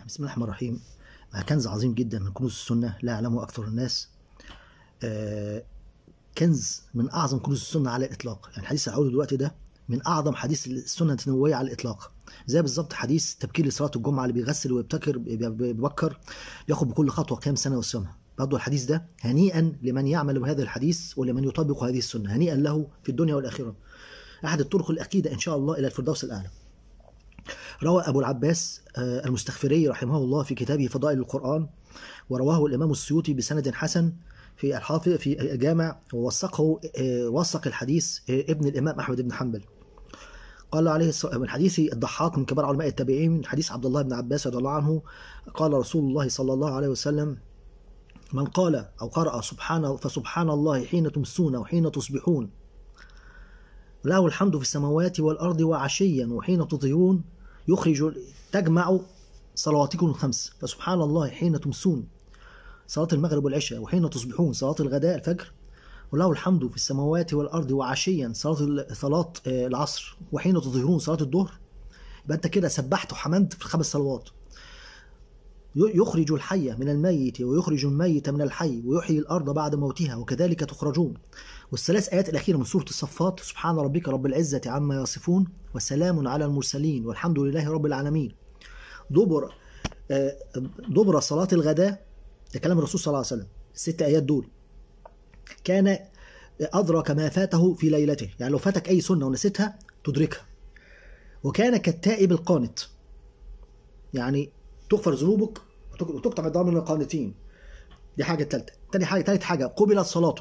بسم الله الرحمن الرحيم كنز عظيم جدا من كنوز السنة لا يعلمه أكثر الناس آه، كنز من أعظم كنوز السنة على الإطلاق يعني الحديث اللي هقوله دلوقتي ده من أعظم حديث السنة النبوية على الإطلاق زي بالظبط حديث تبكير لصلاة الجمعة اللي بيغسل ويبتكر بيبكر بياخد بكل خطوة كام سنة والسمها برضه الحديث ده هنيئا لمن يعمل بهذا الحديث ولمن يطبق هذه السنة هنيئا له في الدنيا والآخرة أحد الطرق الأكيدة إن شاء الله إلى الفردوس الأعلى روى أبو العباس آه، المستغفري رحمه الله في كتابه فضائل القرآن ورواه الإمام السيوطي بسند حسن في الحافظ في الجامع ووثقه آه، وثق الحديث آه، ابن الإمام أحمد بن حنبل قال عليه الصلاة من حديث الضحاك من كبار علماء التابعين من حديث عبد الله بن عباس رضي الله عنه قال رسول الله صلى الله عليه وسلم من قال أو قرأ سبحان فسبحان الله حين تمسون وحين تصبحون له الحمد في السماوات والأرض وعشيا وحين تظهرون يخرج تجمع صلواتكم الخمس فسبحان الله حين تمسون صلاة المغرب والعشاء وحين تصبحون صلاة الغداء الفجر وله الحمد في السماوات والأرض وعشيا صلاة صلاة آه، العصر وحين تظهرون صلاة الظهر يبقى أنت كده سبحت وحمدت في الخمس صلوات يخرج الحي من الميت ويخرج الميت من الحي ويحيي الأرض بعد موتها وكذلك تخرجون والثلاث آيات الأخيرة من سورة الصفات سبحان ربك رب العزة عما يصفون وسلام على المرسلين والحمد لله رب العالمين دبر آه، دبر صلاة الغداء ده كلام الرسول صلى الله عليه وسلم الست آيات دول كان أدرك ما فاته في ليلته يعني لو فاتك أي سنة ونسيتها تدركها وكان كالتائب القانت يعني تغفر ذنوبك وتقطع الضامن من القانتين دي حاجة ثالثة تاني حاجة تالت حاجة قبلت صلاته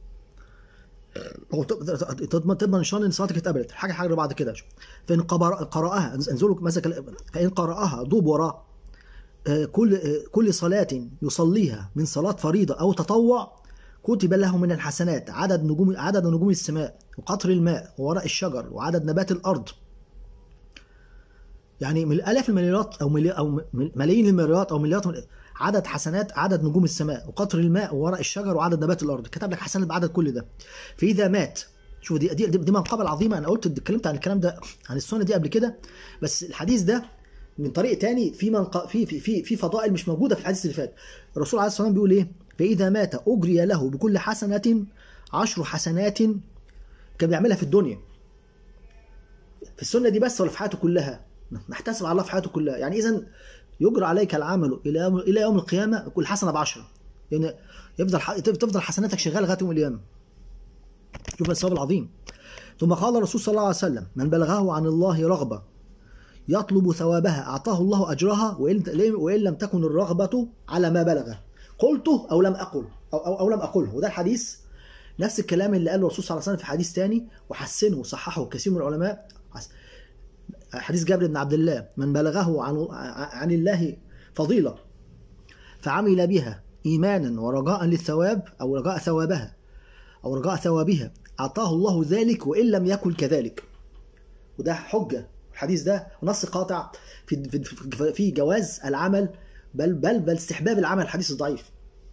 هو تضمن تضمن ان شاء الله ان صلاتك اتقبلت حاجه حاجه بعد كده فان قراها انزلوا مسك فان قراها دبر آه، كل آه، كل صلاة يصليها من صلاة فريضة أو تطوع كتب له من الحسنات عدد نجوم عدد نجوم السماء وقطر الماء وورق الشجر وعدد نبات الأرض يعني من آلاف المليارات أو ملي أو ملايين المليارات أو مليارات عدد حسنات عدد نجوم السماء وقطر الماء وورق الشجر وعدد نبات الارض كتب لك حسنات بعدد كل ده فاذا مات شوف دي دي, دي منقبه عظيمه انا قلت اتكلمت عن الكلام ده عن السنه دي قبل كده بس الحديث ده من طريق تاني في منق... في في في في فضائل مش موجوده في الحديث اللي فات الرسول عليه الصلاه والسلام بيقول ايه فاذا مات اجري له بكل حسنه عشر حسنات كان بيعملها في الدنيا في السنه دي بس ولا في حياته كلها نحتسب على الله في حياته كلها يعني اذا يجرى عليك العمل الى يوم الى يوم القيامه كل حسنه بعشره يعني يفضل تفضل حسناتك شغاله لغايه يوم القيامه شوف الثواب العظيم ثم قال الرسول صلى الله عليه وسلم من بلغه عن الله رغبه يطلب ثوابها اعطاه الله اجرها وان وان لم تكن الرغبه على ما بلغه قلته او لم اقل او او, أو لم اقله وده الحديث نفس الكلام اللي قاله الرسول صلى الله عليه وسلم في حديث ثاني وحسنه وصححه كثير من العلماء حديث جابر بن عبد الله من بلغه عن, عن الله فضيلة فعمل بها إيمانا ورجاء للثواب أو رجاء ثوابها أو رجاء ثوابها أعطاه الله ذلك وإن لم يكن كذلك وده حجة الحديث ده نص قاطع في في, في جواز العمل بل بل بل استحباب العمل الحديث الضعيف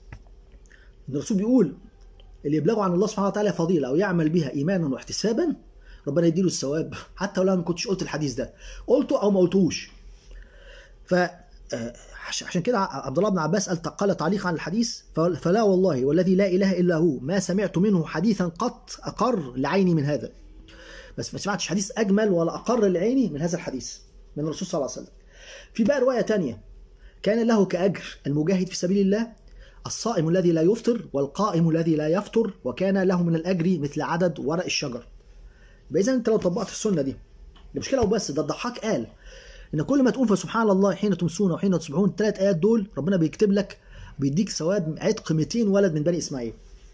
الرسول بيقول اللي يبلغه عن الله سبحانه وتعالى فضيلة أو يعمل بها إيمانا واحتسابا ربنا يديله الثواب حتى لو ما كنتش قلت الحديث ده قلته او ما قلتوش ف آه، عشان كده عبد الله بن عباس قال قال تعليق عن الحديث فلا والله والذي لا اله الا هو ما سمعت منه حديثا قط اقر لعيني من هذا بس ما سمعتش حديث اجمل ولا اقر لعيني من هذا الحديث من الرسول صلى الله عليه وسلم في بقى روايه تانية كان له كاجر المجاهد في سبيل الله الصائم الذي لا يفطر والقائم الذي لا يفطر وكان له من الاجر مثل عدد ورق الشجر يبقى اذا انت لو طبقت السنه دي المشكله وبس ده الضحاك قال ان كل ما تقول فسبحان الله حين تمسون وحين تصبحون الثلاث ايات دول ربنا بيكتب لك بيديك ثواب عتق 200 ولد من بني اسماعيل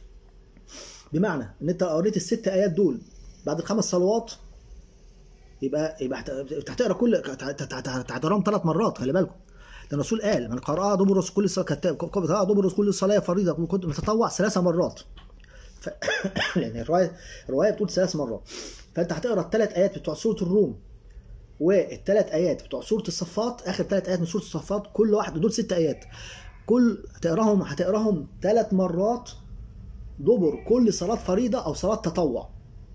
بمعنى ان انت قريت الست ايات دول بعد الخمس صلوات يبقى يبقى هتقرا كل هتقراهم ثلاث مرات خلي بالكم ده الرسول قال من قرأ دبر كل صلاه قرأ دبر كل صلاه فريضه كنت متطوع ثلاث مرات ف... يعني الروايه الروايه بتقول ثلاث مرات فانت هتقرا الثلاث ايات بتوع سوره الروم والثلاث ايات بتوع سوره الصفات اخر ثلاث ايات من سوره الصفات كل واحد دول ست ايات كل هتقراهم هتقراهم ثلاث مرات دبر كل صلاه فريضه او صلاه تطوع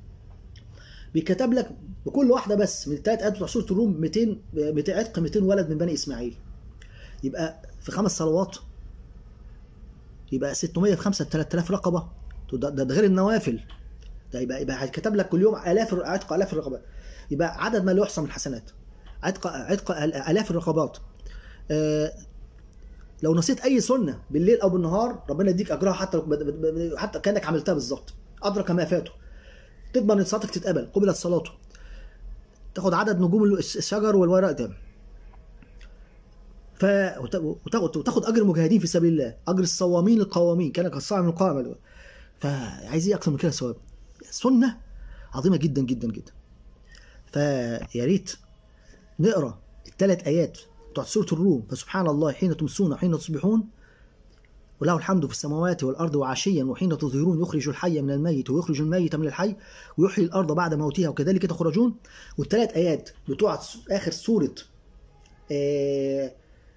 بيكتب لك بكل واحده بس من الثلاث ايات بتوع سوره الروم 200 200 عتق 200 ولد من بني اسماعيل يبقى في خمس صلوات يبقى 600 في 5 3000 رقبه ده, ده, ده غير النوافل ده يبقى يبقى هيتكتب لك كل يوم الاف عتق الاف الرقبات يبقى عدد ما لا يحصى من الحسنات عتق عتق الاف الرقبات آه لو نسيت اي سنه بالليل او بالنهار ربنا يديك اجرها حتى حتى كانك عملتها بالظبط ادرك ما فاته تضمن ان صلاتك تتقبل قبلت صلاته تاخد عدد نجوم الشجر والورق ده ف وتاخد وتاخد اجر المجاهدين في سبيل الله اجر الصوامين القوامين كانك الصائم القائم فعايز ايه اكتر من كده ثواب سنه عظيمه جدا جدا جدا فيا ريت نقرا الثلاث ايات بتوع سوره الروم فسبحان الله حين تمسون وحين تصبحون وله الحمد في السماوات والارض وعشيا وحين تظهرون يخرج الحي من الميت ويخرج الميت من الحي ويحيي الارض بعد موتها وكذلك تخرجون والثلاث ايات بتوع اخر سوره آه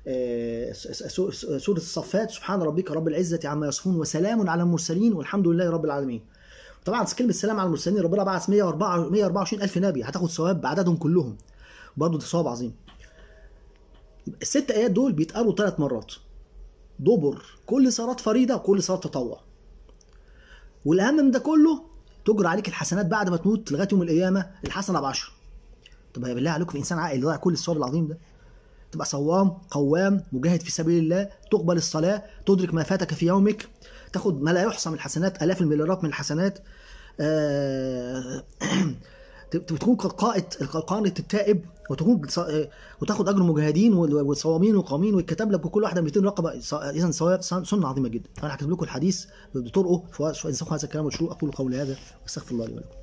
سورة الصفات سبحان ربك رب العزة عما يصفون وسلام على المرسلين والحمد لله رب العالمين طبعا كلمة سلام على المرسلين ربنا بعث 124 ألف نبي هتاخد ثواب بعددهم كلهم برضه ده ثواب عظيم الست آيات دول بيتقالوا ثلاث مرات دبر كل صلاة فريضة وكل صلاة تطوع والأهم من ده كله تجرى عليك الحسنات بعد ما تموت لغاية يوم القيامة الحسنة بعشرة طب يا بالله عليكم إنسان عاقل يضيع كل الثواب العظيم ده تبقى صوام قوام مجاهد في سبيل الله تقبل الصلاة تدرك ما فاتك في يومك تاخد ما لا يحصى من الحسنات آلاف المليارات من الحسنات آه تكون قائد قانة التائب وتكون وتاخد اجر المجاهدين والصوامين والقوامين ويتكتب لك وكل واحده 200 رقبه اذا ثواب سنه عظيمه جدا انا هكتب لكم الحديث بطرقه فإن هذا الكلام مشروع اقول قولي هذا واستغفر الله لي ولكم